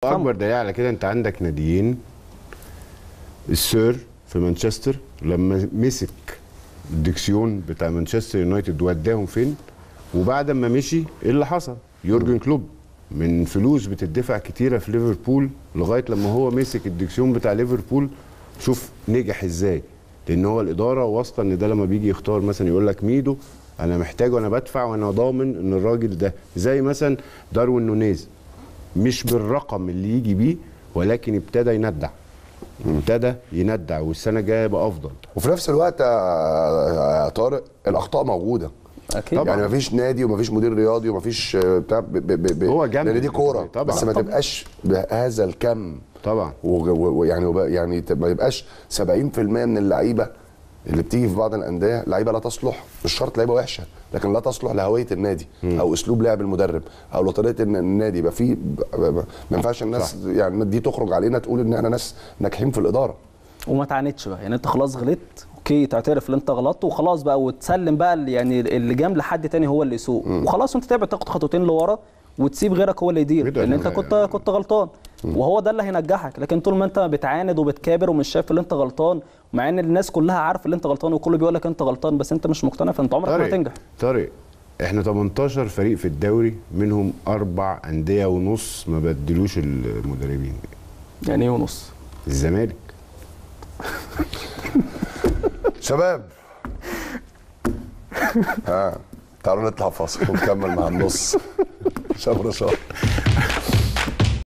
اكبر دليل على كده انت عندك ناديين السير في مانشستر لما مسك الدكسيون بتاع مانشستر يونايتد وداهم فين وبعد ما مشي ايه اللي حصل يورجن كلوب من فلوس بتدفع كتيره في ليفربول لغايه لما هو مسك الدكسيون بتاع ليفربول شوف نجح ازاي لان هو الاداره واثقه ان ده لما بيجي يختار مثلا يقول لك ميدو انا محتاج وانا بدفع وانا ضامن ان الراجل ده زي مثلا داروين نونيز مش بالرقم اللي يجي بيه ولكن ابتدى يندع ابتدى يندع والسنه الجايه يبقى افضل وفي نفس الوقت يا طارق الاخطاء موجوده اكيد طبعا يعني مفيش نادي ومفيش مدير رياضي ومفيش آه، بتاع ب ب ب ب هو جنب لان دي كوره طبعاً. بس ما تبقاش بهذا الكم طبعا ويعني وب- يعني تب- ما يبقاش 70% من اللعيبه اللي بتيجي في بعض الانديه لعيبه لا تصلح مش شرط لعيبه وحشه لكن لا تصلح لهويه النادي او اسلوب لعب المدرب او لطريقه ان النادي يبقى فيه ب- ب- ب- ما ينفعش الناس صح. يعني دي تخرج علينا تقول ان احنا ناس ناجحين في الاداره وما تعاندش بقى يعني انت خلاص غلطت اوكي تعترف ان انت غلطت وخلاص بقى وتسلم بقى اللي- يعني اللجام لحد تاني هو اللي يسوق وخلاص وانت تبعد تاخد خطوتين لورا وتسيب غيرك هو اللي يدير كده لان انت أنا- كنت كنت غلطان وهو ده اللي هينجحك لكن طول ما انت بتعاند وبتكابر ومش شايف ان انت غلطان مع ان الناس كلها عارفه ان انت غلطان وكله بيقول لك انت غلطان بس انت مش مقتنع فانت عمرك ما طارق هتنجح طارق احنا 18 فريق في الدوري منهم اربع انديه ونص ما بدلوش المدربين يعني ايه ونص الزمالك شباب ها تعالوا نطلع فاصل ونكمل مع النص شهر شهر